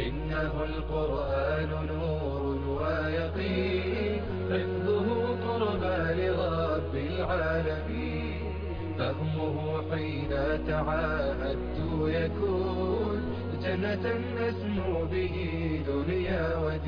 إنه القرآن نور ويقين حفظه قربى لرب العالمين فهمه حين تعاهدت يكون جنة أسمو به دنيا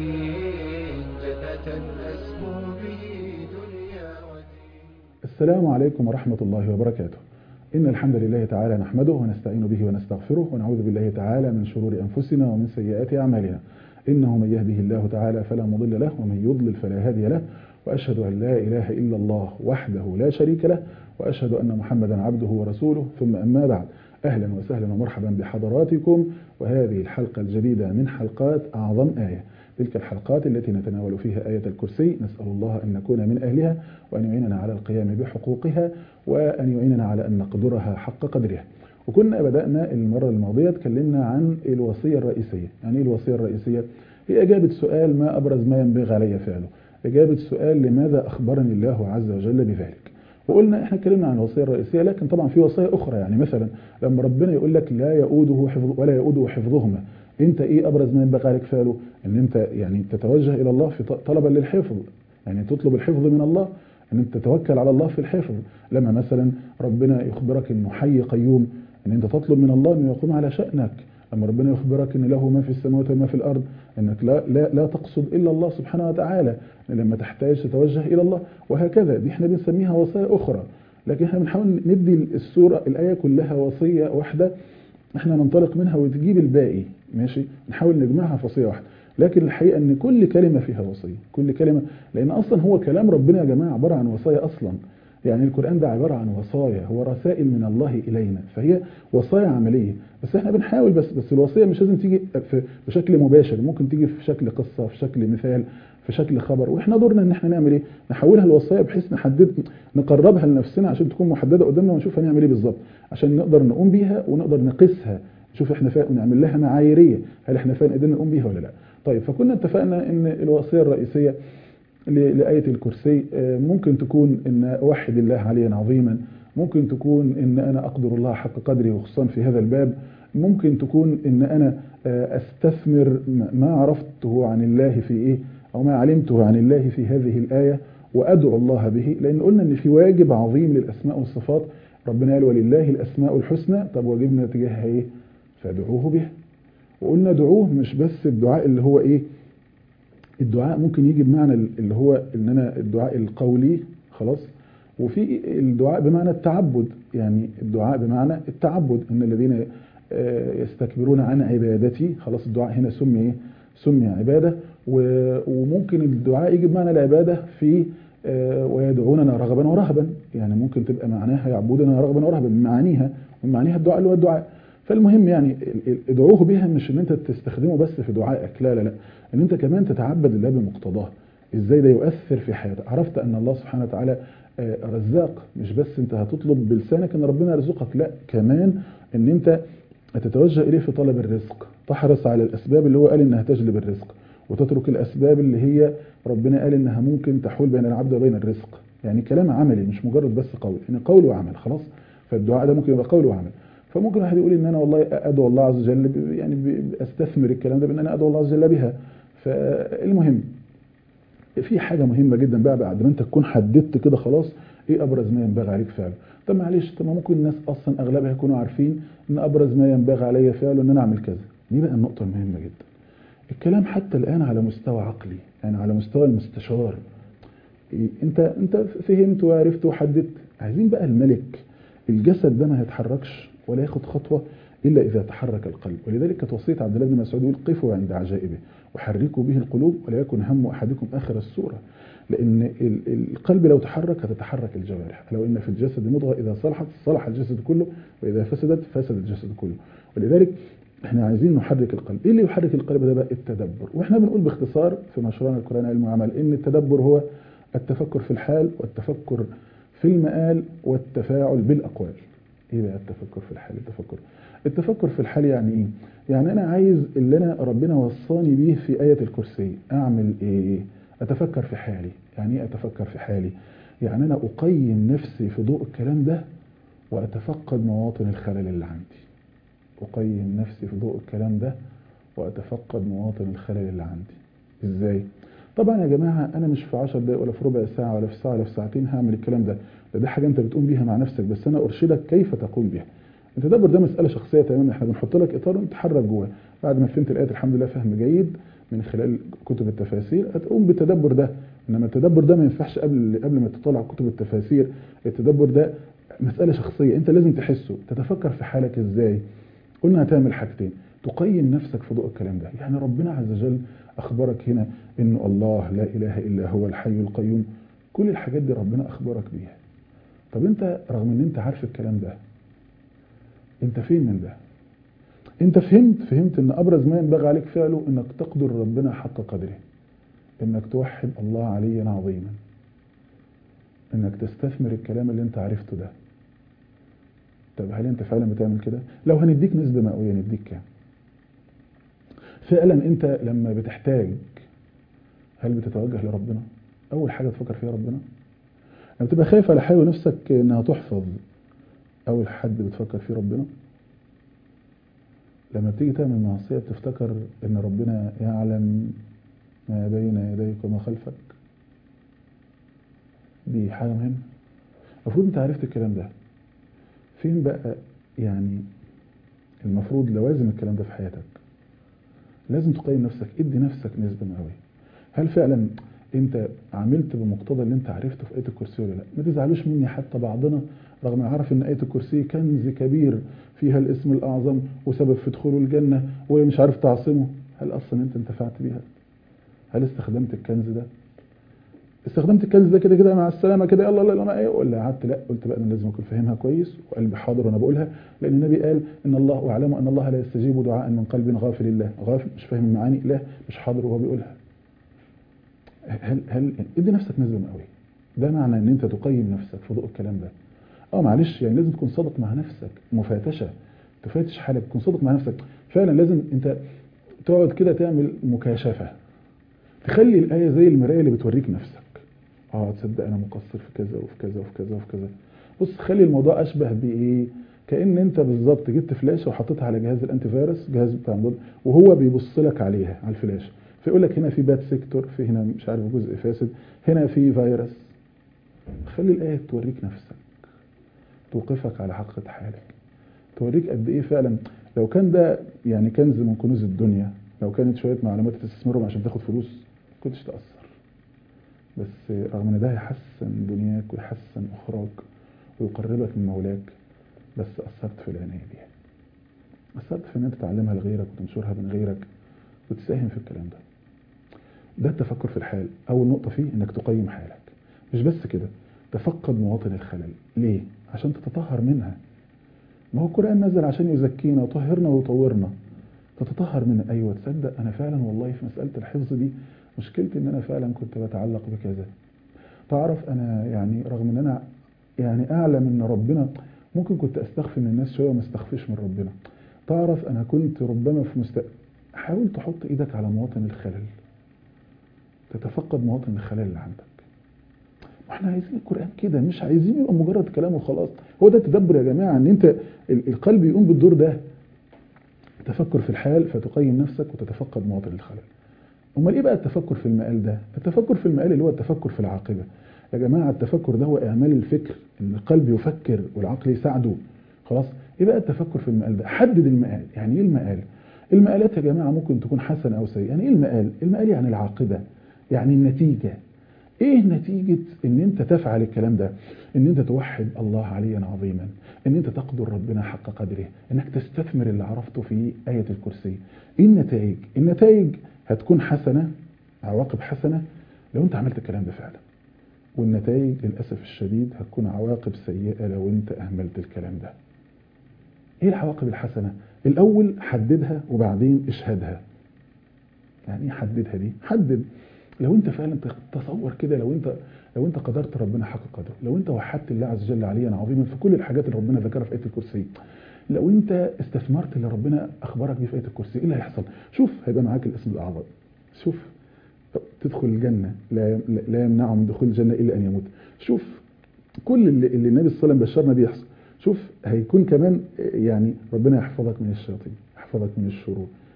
ودين جنة أسمو به دنيا ودين السلام عليكم ورحمة الله وبركاته إن الحمد لله تعالى نحمده ونستعين به ونستغفره ونعوذ بالله تعالى من شرور أنفسنا ومن سيئات أعمالنا إنه من يهده الله تعالى فلا مضل له ومن يضلل فلا هادي له وأشهد أن لا إله إلا الله وحده لا شريك له وأشهد أن محمدا عبده ورسوله ثم أما بعد أهلا وسهلا ومرحبا بحضراتكم وهذه الحلقة الجديدة من حلقات أعظم آية تلك الحلقات التي نتناول فيها آية الكرسي نسأل الله أن نكون من أهلها وأن يعيننا على القيام بحقوقها وأن يعيننا على أن نقدرها حق قدرها وكنا بدأنا المرة الماضية تكلمنا عن الوصية الرئيسية يعني إيه الوصية الرئيسية هي إجابة سؤال ما أبرز ما ينبغي علي فعله إجابة سؤال لماذا أخبرني الله عز وجل بذلك وقلنا احنا اتكلمنا عن الوصيه الرئيسيه لكن طبعا في وصايا اخرى يعني مثلا لما ربنا يقول لك لا يؤوده حفظ ولا يؤوده حفظهما انت ايه ابرز ما ينبغي عليك فعله ان انت يعني تتوجه الى الله في طلبا للحفظ يعني تطلب الحفظ من الله ان انت تتوكل على الله في الحفظ لما مثلا ربنا يخبرك انه حي قيوم ان انت تطلب من الله انه يقوم على شأنك لما ربنا يخبرك ان له ما في السماوات وما في الارض انك لا لا لا تقصد الا الله سبحانه وتعالى لما تحتاج تتوجه الى الله وهكذا دي احنا بنسميها وصايا اخرى لكن احنا بنحاول ندي السوره الايه كلها وصيه واحده احنا ننطلق منها وتجيب الباقي ماشي نحاول نجمعها في وصيه واحده لكن الحقيقه ان كل كلمه فيها وصيه كل كلمه لان اصلا هو كلام ربنا يا جماعه عباره عن وصايا اصلا يعني القرآن ده عبارة عن وصايا هو رسائل من الله إلينا فهي وصايا عملية بس احنا بنحاول بس بس الوصية مش لازم تيجي بشكل مباشر ممكن تيجي في شكل قصة في شكل مثال في شكل خبر واحنا دورنا ان احنا نعمل ايه نحولها لوصايا بحيث نحدد نقربها لنفسنا عشان تكون محددة قدامنا ونشوف هنعمل ايه بالظبط عشان نقدر نقوم بيها ونقدر نقيسها نشوف احنا فا... نعمل لها معاييرية هل احنا فعلا قدرنا نقوم بيها ولا لا طيب فكنا اتفقنا ان الوصية الرئيسية لآية الكرسي ممكن تكون إن أوحد الله عليا عظيما ممكن تكون إن أنا أقدر الله حق قدره وخصوصا في هذا الباب ممكن تكون إن أنا أستثمر ما عرفته عن الله في إيه أو ما علمته عن الله في هذه الآية وأدعو الله به لأن قلنا إن في واجب عظيم للأسماء والصفات ربنا قال ولله الأسماء الحسنى طب واجبنا تجاهها إيه فادعوه بها وقلنا دعوه مش بس الدعاء اللي هو إيه الدعاء ممكن يجي بمعنى اللي هو ان انا الدعاء القولي خلاص وفي الدعاء بمعنى التعبد يعني الدعاء بمعنى التعبد ان الذين يستكبرون عن عبادتي خلاص الدعاء هنا سمي ايه سمي عباده وممكن الدعاء يجي بمعنى العباده في ويدعوننا رغبا ورهبا يعني ممكن تبقى معناها يعبدنا رغبا ورهبا من معانيها من معانيها الدعاء اللي هو الدعاء فالمهم يعني ادعوه بها مش ان انت تستخدمه بس في دعائك لا لا لا ان انت كمان تتعبد الله بمقتضاه ازاي ده يؤثر في حياتك عرفت ان الله سبحانه وتعالى رزاق مش بس انت هتطلب بلسانك ان ربنا يرزقك لا كمان ان انت تتوجه اليه في طلب الرزق تحرص على الاسباب اللي هو قال انها تجلب الرزق وتترك الاسباب اللي هي ربنا قال انها ممكن تحول بين العبد وبين الرزق يعني كلام عملي مش مجرد بس قول يعني قول وعمل خلاص فالدعاء ده ممكن يبقى قول وعمل فممكن واحد يقول ان انا والله ادعو الله عز وجل يعني استثمر الكلام ده بان انا ادعو الله عز وجل بها فالمهم في حاجه مهمه جدا بقى بعد ما انت تكون حددت كده خلاص ايه ابرز ما ينبغي عليك فعله طب معلش طب ممكن الناس اصلا اغلبها يكونوا عارفين ان ابرز ما ينبغي علي فعله ان انا اعمل كذا دي بقى النقطه المهمه جدا الكلام حتى الان على مستوى عقلي يعني على مستوى المستشار إيه انت انت فهمت وعرفت وحددت عايزين بقى الملك الجسد ده ما هيتحركش ولا ياخد خطوة إلا إذا تحرك القلب ولذلك كانت وصية عبد الله بن مسعود يقول قفوا عند عجائبه وحركوا به القلوب ولا يكن هم أحدكم آخر السورة لأن القلب لو تحرك هتتحرك الجوارح لو إن في الجسد مضغة إذا صلحت صلح الجسد كله وإذا فسدت فسد الجسد كله ولذلك احنا عايزين نحرك القلب ايه اللي يحرك القلب ده بقى التدبر واحنا بنقول باختصار في مشروعنا القرآن علم وعمل ان التدبر هو التفكر في الحال والتفكر في المآل والتفاعل بالأقوال ايه بقى التفكر في الحال التفكر التفكر في الحال يعني ايه يعني انا عايز اللي انا ربنا وصاني بيه في آية الكرسي اعمل ايه اتفكر في حالي يعني ايه اتفكر في حالي يعني انا اقيم نفسي في ضوء الكلام ده واتفقد مواطن الخلل اللي عندي اقيم نفسي في ضوء الكلام ده وأتفقد مواطن الخلل اللي عندي إزاي؟ طبعا يا جماعة أنا مش في 10 دقايق ولا في ربع ساعة ولا في ساعة ولا في ساعتين هعمل الكلام ده ده, ده حاجة أنت بتقوم بيها مع نفسك بس أنا أرشدك كيف تقوم بها التدبر ده مسألة شخصية تماما احنا بنحط لك إطار وانت تتحرك جواه بعد ما فهمت الآيات الحمد لله فهم جيد من خلال كتب التفاسير هتقوم بالتدبر ده انما التدبر ده ما ينفعش قبل قبل ما تطلع كتب التفاسير التدبر ده مسألة شخصية انت لازم تحسه تتفكر في حالك ازاي قلنا هتعمل حاجتين تقيم نفسك في ضوء الكلام ده يعني ربنا عز وجل اخبرك هنا انه الله لا اله الا هو الحي القيوم كل الحاجات دي ربنا اخبرك بيها طب انت رغم ان انت عارف الكلام ده انت فين من ده انت فهمت فهمت ان ابرز ما ينبغي عليك فعله انك تقدر ربنا حق قدره انك توحد الله عليا عظيما انك تستثمر الكلام اللي انت عرفته ده طب هل انت فعلا بتعمل كده لو هنديك نسبة مئوية نديك كام فعلا انت لما بتحتاج هل بتتوجه لربنا اول حاجة تفكر فيها ربنا لما تبقى خايف على حاجة ونفسك انها تحفظ اول حد بتفكر فيه ربنا لما بتيجي تعمل معصية بتفتكر ان ربنا يعلم ما بين يديك وما خلفك دي حاجة مهمة المفروض انت عرفت الكلام ده فين بقى يعني المفروض لوازم الكلام ده في حياتك لازم تقيم نفسك ادي نفسك نسبة مئوية هل فعلا انت عملت بمقتضى اللي انت عرفته في آية الكرسي ولا لا ما تزعلوش مني حتى بعضنا رغم ان عارف ان آية الكرسي كنز كبير فيها الاسم الأعظم وسبب في دخوله الجنة ومش عارف تعصمه هل أصلا انت انتفعت بيها هل استخدمت الكنز ده استخدمت الكنز ده كده كده مع السلامة كده يلا يلا انا ايه ولا قعدت لا قلت بقى انا لازم اكون فاهمها كويس وقلبي حاضر وانا بقولها لان النبي قال ان الله واعلموا ان الله لا يستجيب دعاء من قلب غافل الله غافل مش فاهم المعاني لا مش حاضر وهو بيقولها هل هل ادي نفسك نسبة مئوية ده معنى ان انت تقيم نفسك في ضوء الكلام ده اه معلش يعني لازم تكون صادق مع نفسك مفاتشة تفتش حالك تكون صادق مع نفسك فعلا لازم انت تقعد كده تعمل مكاشفة تخلي الآية زي المراية اللي بتوريك نفسك اه تصدق انا مقصر في كذا وفي كذا وفي كذا وفي كذا بص خلي الموضوع اشبه بايه كأن انت بالظبط جبت فلاشة وحطيتها على جهاز الانتي فيروس جهاز بتاع مضاد وهو بيبص لك عليها على الفلاش فيقول لك هنا في باد سيكتور في هنا مش عارف جزء فاسد هنا في فيروس خلي الآية توريك نفسك توقفك على حقيقة حالك توريك قد ايه فعلا لو كان ده يعني كنز من كنوز الدنيا لو كانت شوية معلومات تستثمرهم عشان تاخد فلوس كنتش تأثر بس رغم ان ده هيحسن دنياك ويحسن اخراك ويقربك من مولاك بس اثرت في العناية بيها اثرت في ان انت تعلمها لغيرك وتنشرها بين غيرك وتساهم في الكلام ده ده التفكر في الحال اول نقطة فيه انك تقيم حالك مش بس كده تفقد مواطن الخلل ليه عشان تتطهر منها ما هو القرآن نزل عشان يزكينا ويطهرنا ويطورنا تتطهر منها ايوه تصدق انا فعلا والله في مسألة الحفظ دي مشكلتي ان انا فعلا كنت بتعلق بكذا تعرف انا يعني رغم ان انا يعني اعلم ان ربنا ممكن كنت استخفي من الناس شويه وما استخفيش من ربنا تعرف انا كنت ربما في مست... حاول تحط ايدك على مواطن الخلل تتفقد مواطن الخلل اللي عندك احنا عايزين القران كده مش عايزين يبقى مجرد كلام وخلاص هو ده التدبر يا جماعه ان انت القلب يقوم بالدور ده تفكر في الحال فتقيم نفسك وتتفقد مواطن الخلل امال ايه بقى التفكر في المقال ده التفكر في المقال اللي هو التفكر في العاقبه يا جماعه التفكر ده هو اعمال الفكر ان القلب يفكر والعقل يساعده خلاص ايه بقى التفكر في المقال ده حدد المقال يعني ايه المقال المقالات يا جماعه ممكن تكون حسنه او سيئه يعني ايه المقال المقال يعني العاقبه يعني النتيجه ايه نتيجة ان انت تفعل الكلام ده ان انت توحد الله عليا عظيما ان انت تقدر ربنا حق قدره انك تستثمر اللي عرفته في آية الكرسي ايه النتائج النتائج هتكون حسنة عواقب حسنة لو انت عملت الكلام ده فعلا والنتائج للأسف الشديد هتكون عواقب سيئة لو انت اهملت الكلام ده ايه العواقب الحسنة الاول حددها وبعدين اشهدها يعني ايه حددها دي حدد لو انت فعلا تصور كده لو انت لو انت قدرت ربنا حق قدره لو انت وحدت الله عز وجل عليا عظيما في كل الحاجات اللي ربنا ذكرها في ايه الكرسي لو انت استثمرت اللي ربنا اخبرك بيه في ايه الكرسي ايه اللي هيحصل شوف هيبقى معاك الاسم الاعظم شوف تدخل الجنه لا لا يمنعه من دخول الجنه الا ان يموت شوف كل اللي, اللي النبي صلى الله عليه وسلم بشرنا بيه يحصل شوف هيكون كمان يعني ربنا يحفظك من الشياطين يحفظك من الشرور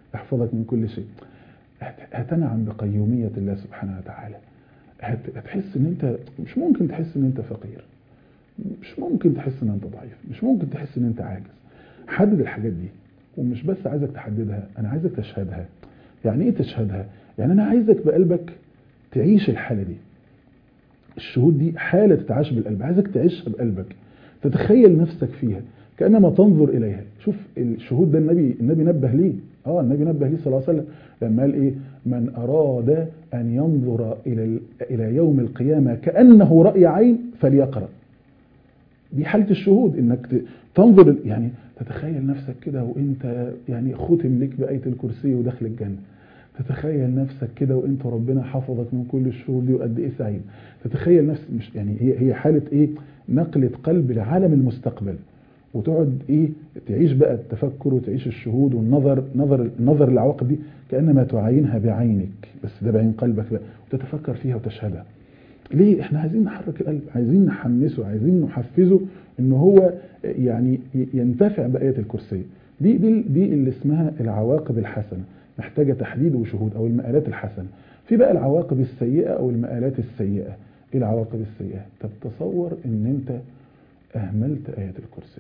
يحفظك من كل شيء هت- هتنعم بقيومية الله سبحانه وتعالى هت- هتحس ان انت مش ممكن تحس ان انت فقير مش ممكن تحس ان انت ضعيف مش ممكن تحس ان انت عاجز حدد الحاجات دي ومش بس عايزك تحددها انا عايزك تشهدها يعني ايه تشهدها يعني انا عايزك بقلبك تعيش الحالة دي الشهود دي حالة تتعاش بالقلب عايزك تعيشها بقلبك تتخيل نفسك فيها كأنما تنظر إليها شوف الشهود ده النبي النبي نبه ليه اه النبي نبه ليه صلى الله عليه وسلم لما قال ايه من أراد أن ينظر إلى ال- إلى يوم القيامة كأنه رأي عين فليقرأ دي حالة الشهود انك ت- تنظر يعني تتخيل نفسك كده وانت يعني ختم لك بآية الكرسي ودخل الجنة تتخيل نفسك كده وانت ربنا حفظك من كل الشهور دي وقد ايه سعيد تتخيل نفسك مش يعني هي هي حالة ايه نقلة قلب لعالم المستقبل وتقعد ايه تعيش بقى التفكر وتعيش الشهود والنظر نظر النظر للعواقب دي كانما تعاينها بعينك بس ده بعين قلبك بقى وتتفكر فيها وتشهدها ليه احنا عايزين نحرك القلب عايزين نحمسه عايزين نحفزه ان هو يعني ينتفع بآية الكرسي دي دي دي اللي اسمها العواقب الحسنة محتاجة تحديد وشهود او المآلات الحسنة في بقى العواقب السيئة او المآلات السيئة ايه العواقب السيئة طب تصور ان انت اهملت آية الكرسي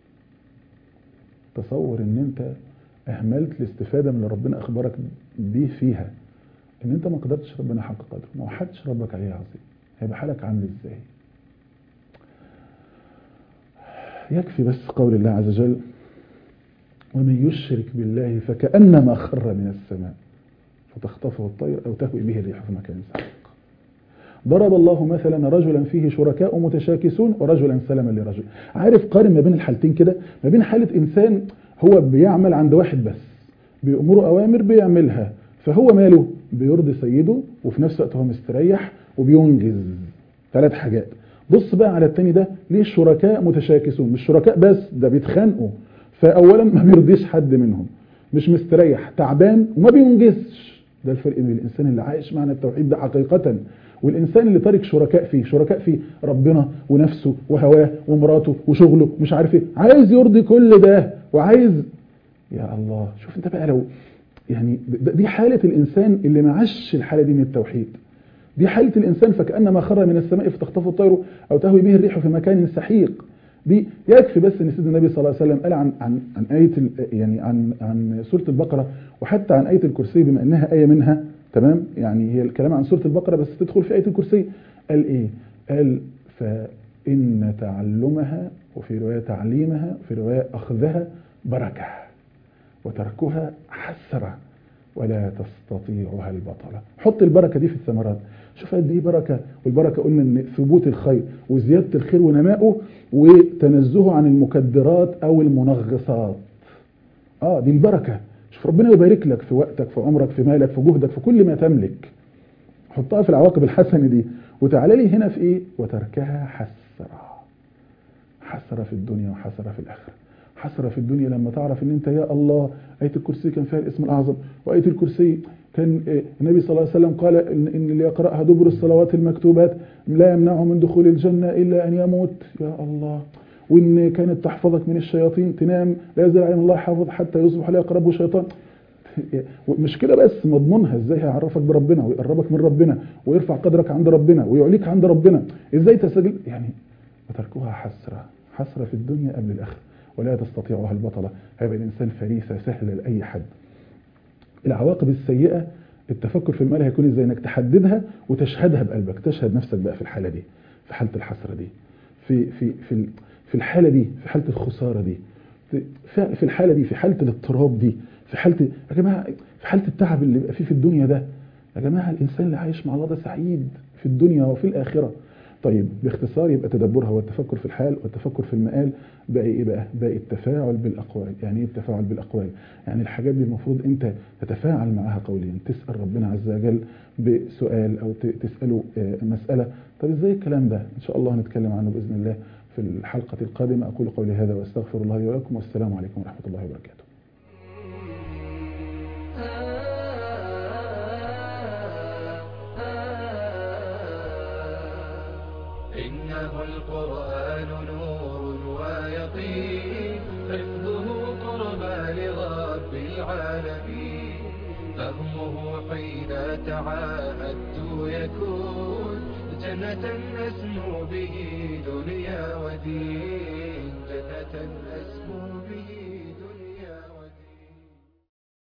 تصور ان انت اهملت الاستفادة من اللي ربنا اخبرك بيه فيها ان انت ما قدرتش ربنا حق قدره ما وحدتش ربك عليه عظيم هيبقى حالك عامل ازاي يكفي بس قول الله عز وجل ومن يشرك بالله فكأنما خر من السماء فتخطفه الطير أو تهوي به الريح في مكان سحيق ضرب الله مثلا رجلا فيه شركاء متشاكسون ورجلا سلما لرجل عارف قارن ما بين الحالتين كده ما بين حالة إنسان هو بيعمل عند واحد بس بيأمره أوامر بيعملها فهو ماله بيرضي سيده وفي نفس الوقت هو مستريح وبينجز ثلاث حاجات بص بقى على التاني ده ليه الشركاء متشاكسون مش شركاء بس ده بيتخانقوا فأولا ما بيرضيش حد منهم مش مستريح تعبان وما بينجزش ده الفرق بين الإنسان اللي عايش معنى التوحيد ده حقيقة والإنسان اللي تارك شركاء فيه شركاء فيه ربنا ونفسه وهواه ومراته وشغله مش عارف ايه عايز يرضي كل ده وعايز يا الله شوف انت بقى لو يعني دي حالة الإنسان اللي معش الحالة دي من التوحيد دي حالة الإنسان فكأنما خر من السماء فتخطفه الطير أو تهوي به الريح في مكان سحيق دي يكفي بس ان سيدنا النبي صلى الله عليه وسلم قال عن عن عن آية يعني عن عن سورة البقرة وحتى عن آية الكرسي بما انها آية منها تمام يعني هي الكلام عن سورة البقرة بس تدخل في آية الكرسي قال ايه قال فإن تعلمها وفي رواية تعليمها في رواية أخذها بركة وتركها حسرة ولا تستطيعها البطلة حط البركة دي في الثمرات شوف قد ايه بركة والبركة قلنا ان ثبوت الخير وزيادة الخير ونمائه وتنزهه عن المكدرات او المنغصات اه دي البركة شوف ربنا يبارك لك في وقتك في عمرك في مالك في جهدك في كل ما تملك حطها في العواقب الحسنة دي وتعالى لي هنا في ايه وتركها حسرة حسرة في الدنيا وحسرة في الآخرة حسرة في الدنيا لما تعرف ان انت يا الله آية الكرسي كان فيها الاسم الأعظم وآية الكرسي كان النبي صلى الله عليه وسلم قال إن, إن اللي يقرأها دبر الصلوات المكتوبات لا يمنعه من دخول الجنة إلا أن يموت يا الله وإن كانت تحفظك من الشياطين تنام لا يزال عليهم الله حافظ حتى يصبح لا يقربه شيطان مش كده بس مضمونها ازاي هيعرفك بربنا ويقربك من ربنا ويرفع قدرك عند ربنا ويعليك عند ربنا ازاي تسجل يعني وتركها حسرة حسرة في الدنيا قبل الآخرة ولا تستطيعها البطلة هيبقى الإنسان فريسة سهلة لأي حد العواقب السيئة التفكر في المال هيكون ازاي انك تحددها وتشهدها بقلبك تشهد نفسك بقى في الحالة دي في حالة الحسرة دي في في في في الحالة دي في حالة الخسارة دي في الحالة دي في حالة الاضطراب دي في حالة يا جماعة في حالة التعب اللي بيبقى فيه في الدنيا ده يا جماعة الإنسان اللي عايش مع الله ده سعيد في الدنيا وفي الآخرة طيب باختصار يبقى تدبرها والتفكر في الحال والتفكر في المآل باقي ايه بقى باقي التفاعل بالاقوال يعني ايه التفاعل بالاقوال يعني الحاجات دي المفروض انت تتفاعل معاها قوليا تسال ربنا عز وجل بسؤال او تساله مساله طب ازاي الكلام ده ان شاء الله هنتكلم عنه باذن الله في الحلقه القادمه اقول قولي هذا واستغفر الله لي ولكم والسلام عليكم ورحمه الله وبركاته إنه القرآن نور ويقين حفظه قربى لرب العالمين فهمه حين تعاهدت يكون جنة أسمو به دنيا ودين جنة